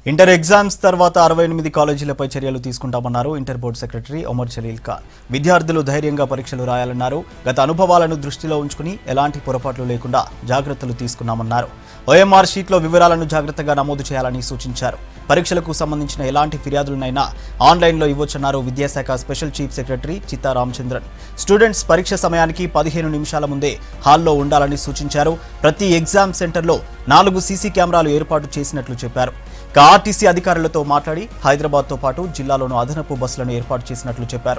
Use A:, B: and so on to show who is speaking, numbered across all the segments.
A: Inter exams తర్వాత అరవై ఎనిమిది కాలేజీలపై చర్యలు తీసుకుంటామన్నారు inter board secretary Omar Jaleel Khan విద్యార్థులు ధైర్యంగా పరీక్షలు రాయాలన్నారు గత అనుభవాలను దృష్టిలో ఉంచుకుని ఎలాంటి పొరపాట్లు లేకుండా జాగ్రత్తలు తీసుకున్నామన్నారు ఓఎంఆర్ షీట్లో వివరాలను జాగ్రత్తగా నమోదు చేయాలని సూచించారు పరీక్షలకు సంబంధించిన ఎలాంటి ఫిర్యాదులనైనా ఆన్లైన్లో ఇవ్వొచ్చన్నారు విద్యాశాఖ స్పెషల్ చీఫ్ సెక్రటరీ చిత్తా రామచంద్రన్ స్టూడెంట్స్ పరీక్ష సమయానికి పదిహేను నిమిషాల ముందే హాల్లో ఉండాలని సూచించారు ప్రతి ఎగ్జామ్ సెంటర్లో నాలుగు సీసీ కెమెరాలు ఏర్పాటు చేసినట్లు చెప్పారు ఇక ఆర్టీసీ అధికారులతో మాట్లాడి హైదరాబాద్తో పాటు జిల్లాలోనూ అదనపు బస్సులను ఏర్పాటు చేసినట్లు చెప్పారు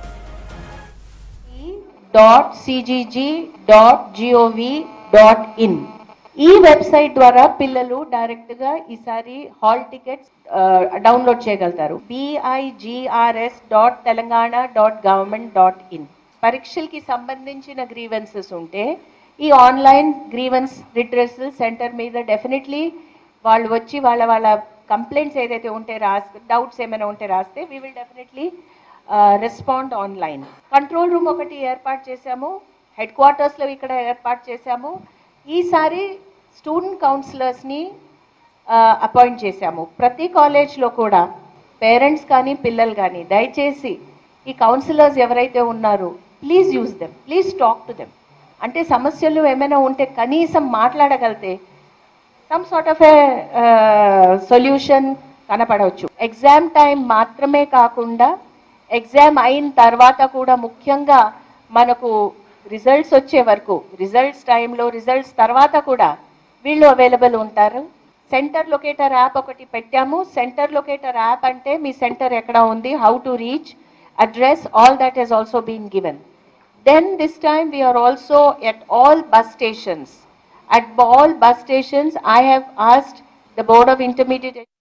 B: dot CGG dot GOV dot in ఈ వెబ్సైట్ ద్వారా పిల్లలు డైరెక్ట్ గా ఈసారి హాల్ టికెట్స్ డౌన్లోడ్ చేయగలుగుతారు BIGRS dot Telangana dot government dot in పరీక్షలకి సంబంధించిన గ్రీవెన్సెస్ ఉంటే ఈ ఆన్లైన్ గ్రీవెన్స్ రిట్రెసల్ సెంటర్ మీద డెఫినెట్లీ వాళ్ళు వచ్చి వాళ్ళ వాళ్ళ కంప్లైంట్స్ ఏదైతే ఉంటే రాస్తే డౌట్స్ ఏమైనా ఉంటే రాస్తే we will definitely respond online control room ఒకటి ఏర్పాటు చేశాము హెడ్ క్వార్టర్స్లో ఇక్కడ ఏర్పాటు చేశాము ఈసారి స్టూడెంట్ కౌన్సిలర్స్ని అపాయింట్ చేశాము ప్రతి కాలేజ్లో కూడా పేరెంట్స్ కానీ పిల్లలు కానీ దయచేసి ఈ కౌన్సిలర్స్ ఎవరైతే ఉన్నారో please use them please talk to them అంటే సమస్యలు ఏమైనా ఉంటే కనీసం మాట్లాడగలితే some sort of a solution కనపడవచ్చు ఎగ్జామ్ టైం మాత్రమే కాకుండా ఎగ్జామ్ అయిన తర్వాత కూడా ముఖ్యంగా మనకు రిజల్ట్స్ వచ్చే వరకు రిజల్ట్స్ టైంలో రిజల్ట్స్ తర్వాత కూడా వీళ్ళు అవైలబుల్ ఉంటారు సెంటర్ లొకేటర్ యాప్ ఒకటి పెట్టాము సెంటర్ లొకేటర్ యాప్ అంటే మీ సెంటర్ ఎక్కడ ఉంది how to reach address all that is also been given Then this time we are also at all bus stations. At all bus stations, I have asked the Board of Intermediate